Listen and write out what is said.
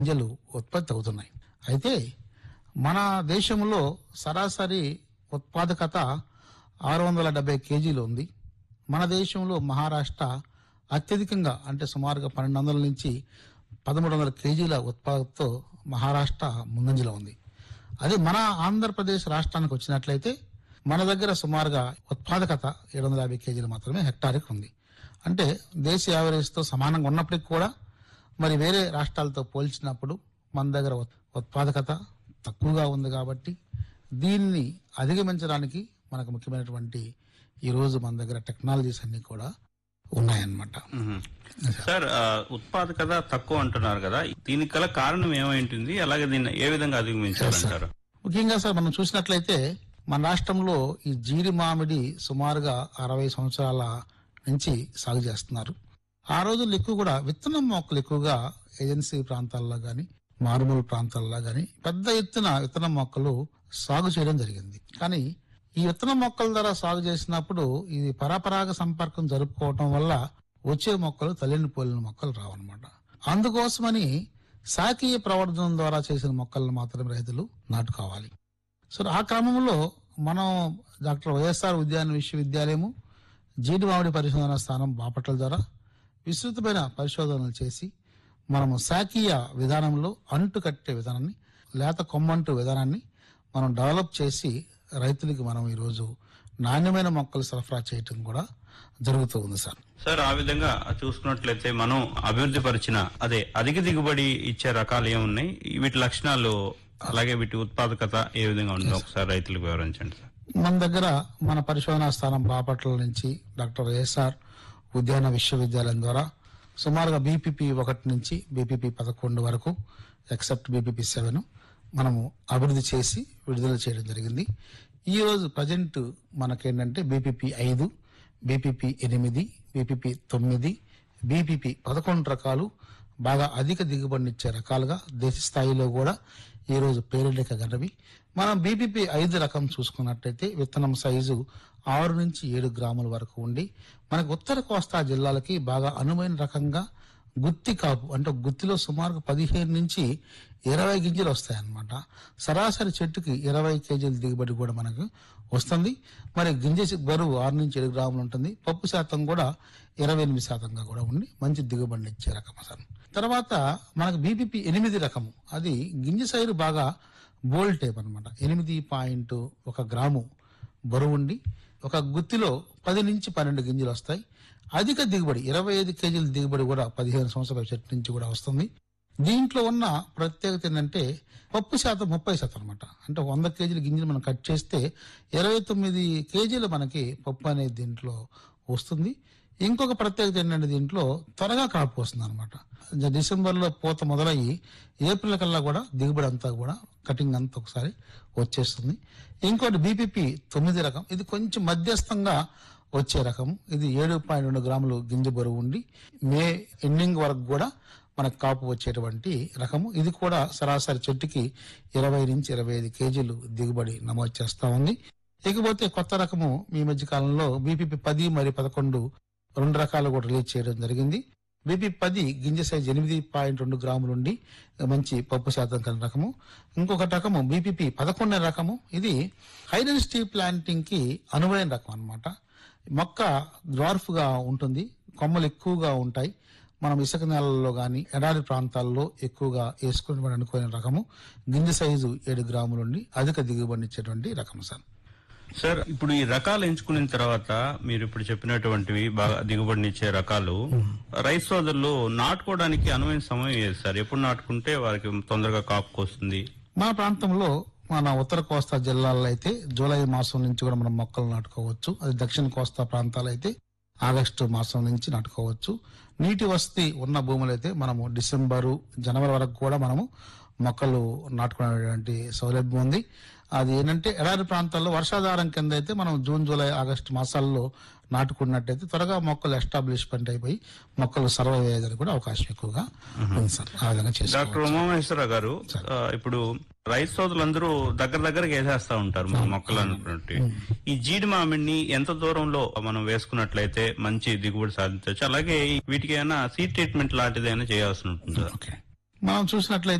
గింజలు ఉత్పత్తి అవుతున్నాయి అయితే మన దేశంలో సరాసరి ఉత్పాదకత ఆరు వందల డెబ్బై కేజీలు ఉంది మన దేశంలో మహారాష్ట్ర అత్యధికంగా అంటే సుమారుగా పన్నెండు వందల నుంచి పదమూడు వందల కేజీల ఉత్పాదకతో మహారాష్ట్ర ముందంజలో ఉంది అదే మన ఆంధ్రప్రదేశ్ రాష్ట్రానికి వచ్చినట్లయితే మన దగ్గర సుమారుగా ఉత్పాదకత ఏడు వందల యాభై కేజీలు మాత్రమే హెక్టార్కి ఉంది అంటే దేశ యావరేజ్తో సమానంగా ఉన్నప్పటికీ కూడా మరి వేరే రాష్ట్రాలతో పోల్చినప్పుడు మన దగ్గర ఉత్- ఉత్పాదకత తక్కువగా ఉంది కాబట్టి దీన్ని అధిగమించడానికి మనకు ముఖ్యమైనటువంటి ఈ రోజు మన దగ్గర టెక్నాలజీస్ అన్ని కూడా ఉన్నాయన్నమాట మ్మ్. సార్ ఆ, ఉత్పాదకత తక్కువ అంటున్నారు కదా దీనికి గల కారణం ఏమైంటుంది అలాగే దీన్ని ఏ విధంగా అధిగమించాలంటారు ముఖ్యంగా సార్ మనం చూసినట్లయితే మన రాష్ట్రంలో ఈ జీడి మామిడి సుమారుగా అరవై సంవత్సరాల నుంచి సాగు చేస్తున్నారు ఆ రోజుల్లో ఎక్కువ కూడా విత్తనం మొక్కలు ఎక్కువగా ఏజెన్సీ ప్రాంతాల్లో గాని మారుమూల ప్రాంతాల్లో గాని పెద్ద ఎత్తున విత్తనం మొక్కలు సాగు చేయడం జరిగింది కానీ ఈ విత్తనం మొక్కల ద్వారా సాగు చేసినప్పుడు ఇది పరపరాగ సంపర్కం జరుపుకోవటం వల్ల వచ్చే మొక్కలు తల్లిని పోలిన మొక్కలు రావన్నమాట అందుకోసమని శాఖీయ ప్రవర్ధనం ద్వారా చేసిన మొక్కలను మాత్రమే రైతులు నాటుకోవాలి సో ఆ క్రమంలో మనం డాక్టర్ వైఎస్ఆర్ ఉద్యాన విశ్వవిద్యాలయము జీడి మామిడి పరిశోధన స్థానం బాపట్ల ద్వారా విస్తృతమైన పరిశోధనలు చేసి మనము శాఖీయ విధానంలో అంటు కట్టే విధానాన్ని లేత కొమ్మంటు విధానాన్ని మనం డెవలప్ చేసి రైతులకి మనం ఈరోజు నాణ్యమైన మొక్కలు సరఫరా చేయటం కూడా జరుగుతూ ఉంది సార్ సార్ ఆ విధంగా చూసుకున్నట్లయితే మనం అభివృద్ధి పరిచిన అదే అధిక దిగుబడి ఇచ్చే రకాలు ఏమున్నాయి వీటి లక్షణాలు అలాగే వీటి ఉత్పాదకత ఏ విధంగా ఉందో ఒకసారి రైతులకు వివరించండి సార్ మన దగ్గర మన పరిశోధనా స్థానం బాపట్ల నుంచి డాక్టర్ వైఎస్ఆర్ ఉద్యాన విశ్వవిద్యాలయం ద్వారా సుమారుగా బీపీపీ ఒకటి నుంచి బీపీపీ పదకొండు వరకు ఎక్సెప్ట్ బీపీపీ సెవెన్ మనము అభివృద్ధి చేసి విడుదల చేయడం జరిగింది ఈ రోజు ప్రజెంట్ మనకేంటంటే బీపీపీ ఐదు బీపీపీ ఎనిమిది బీపీపీ తొమ్మిది బీపీపీ పదకొండు రకాలు బాగా అధిక దిగుబడినిచ్చే రకాలుగా దేశ స్థాయిలో కూడా ఈ రోజు పేరెళ్ళకగలవి మనం బీపీపీ ఐదు రకం చూసుకున్నట్టయితే విత్తనం సైజు ఆరు నుంచి ఏడు గ్రాముల వరకు ఉండి మనకు ఉత్తర కోస్తా జిల్లాలకి బాగా అనువైన రకంగా గుత్తి కాపు అంటే గుత్తిలో సుమారుగా పదిహేను నుంచి ఇరవై గింజలు వస్తాయన్నమాట సరాసరి చెట్టుకి ఇరవై కేజీల దిగుబడి కూడా మనకు వస్తుంది మరి గింజ బరువు ఆరు నుంచి ఏడు గ్రాములు ఉంటుంది పప్పు శాతం కూడా ఇరవై ఎనిమిది శాతంగా కూడా ఉండి మంచి దిగుబడిని ఇచ్చే రకం అసలు తర్వాత మనకు బీపీపీ ఎనిమిది రకము అది గింజ సైరు బాగా బోల్డ్ టైప్ అనమాట ఎనిమిది పాయింట్ ఒక గ్రాము బరువు ఉండి ఒక గుత్తిలో పది నుంచి పన్నెండు గింజలు వస్తాయి అధిక దిగుబడి ఇరవై ఐదు కేజీల దిగుబడి కూడా పదిహేను సంవత్సరాల చెట్టు నుంచి కూడా వస్తుంది దీంట్లో ఉన్న ప్రత్యేకత ఏంటంటే పప్పు శాతం ముప్పై శాతం అనమాట అంటే వంద కేజీల గింజలు మనం కట్ చేస్తే ఇరవై తొమ్మిది కేజీలు మనకి పప్పు అనేది దీంట్లో వస్తుంది ఇంకొక ప్రత్యేకత ఏంటంటే దీంట్లో త్వరగా కాపు వస్తుంది అనమాట డిసెంబర్లో పూత మొదలయ్యి ఏప్రిల్ కల్లా కూడా దిగుబడి అంతా కూడా కటింగ్ అంతా ఒకసారి వచ్చేస్తుంది ఇంకోటి బీపీపీ తొమ్మిది రకం ఇది కొంచెం మధ్యస్థంగా వచ్చే రకం ఇది ఏడు పాయింట్ రెండు గ్రాములు గింజ బరువు ఉండి మే ఎండింగ్ వరకు కూడా మనకు కాపు వచ్చేటువంటి రకము ఇది కూడా సరాసరి చెట్టుకి ఇరవై నుంచి ఇరవై ఐదు కేజీలు దిగుబడి నమోదు చేస్తా ఉంది ఇకపోతే కొత్త రకము ఈ మధ్య కాలంలో బీపీపీ పది మరియు పదకొండు రెండు రకాలు కూడా రిలీజ్ చేయడం జరిగింది బీపీ పది గింజ సైజ్ ఎనిమిది పాయింట్ రెండు గ్రాములు ఉండి మంచి పప్పు శాతం కలిగిన రకము ఇంకొక రకము బీపీపీ పదకొండు రకము ఇది హై డెన్సిటీ ప్లాంటింగ్ కి అనువైన రకం అన్నమాట మొక్క డ్వార్ఫ్ గా ఉంటుంది కొమ్మలు ఎక్కువగా ఉంటాయి మనం ఇసుక నేలల్లో గాని ఎడారి ప్రాంతాల్లో ఎక్కువగా వేసుకుని అనుకునే రకము గింజ సైజు ఏడు గ్రాములు ఉండి అధిక దిగుబడినిచ్చేటువంటి రకం సార్ సార్ ఇప్పుడు ఈ రకాలు ఎంచుకున్న తర్వాత మీరు ఇప్పుడు చెప్పినటువంటివి బాగా దిగుబడినిచ్చే రకాలు రైతు సోదరులు నాటుకోవడానికి అనువైన సమయం ఏది సార్ ఎప్పుడు నాటుకుంటే వారికి తొందరగా కాపుకు వస్తుంది మన ప్రాంతంలో మన ఉత్తర కోస్తా జిల్లాల్లో అయితే జూలై మాసం నుంచి కూడా మనం మొక్కలు నాటుకోవచ్చు అది దక్షిణ కోస్తా ప్రాంతాలు అయితే ఆగస్టు మాసం నుంచి నాటుకోవచ్చు నీటి వసతి ఉన్న భూములు అయితే మనము డిసెంబరు జనవరి వరకు కూడా మనము మొక్కలు నాటుకునేటువంటి సౌలభ్యం ఉంది అది ఏంటంటే ఎడారి ప్రాంతాల్లో వర్షాధారం కింద అయితే మనం జూన్ జూలై ఆగస్టు మాసాల్లో నాటుకున్నట్టయితే త్వరగా మొక్కలు ఎస్టాబ్లిష్మెంట్ అయిపోయి మొక్కలు సర్వైవ్ అయ్యేదానికి కూడా అవకాశం ఎక్కువగా ఉంది సార్ ఆ విధంగా చేసుకోవచ్చు డాక్టర్ ఉమామహేశ్వర గారు ఆ, ఇప్పుడు రైతు సోదరులందరూ దగ్గర దగ్గరగా వేసేస్తా ఉంటారు మన మొక్కలు అనుకున్నట్టు ఈ జీడి మామిడిని ఎంత దూరంలో మనం వేసుకున్నట్లయితే మంచి దిగుబడి సాధించవచ్చు అలాగే వీటికి ఏమైనా సీడ్ ట్రీట్మెంట్ లాంటిది అయినా చేయాల్సి ఉంటుంది ఓకే మనం చూసినట్లయితే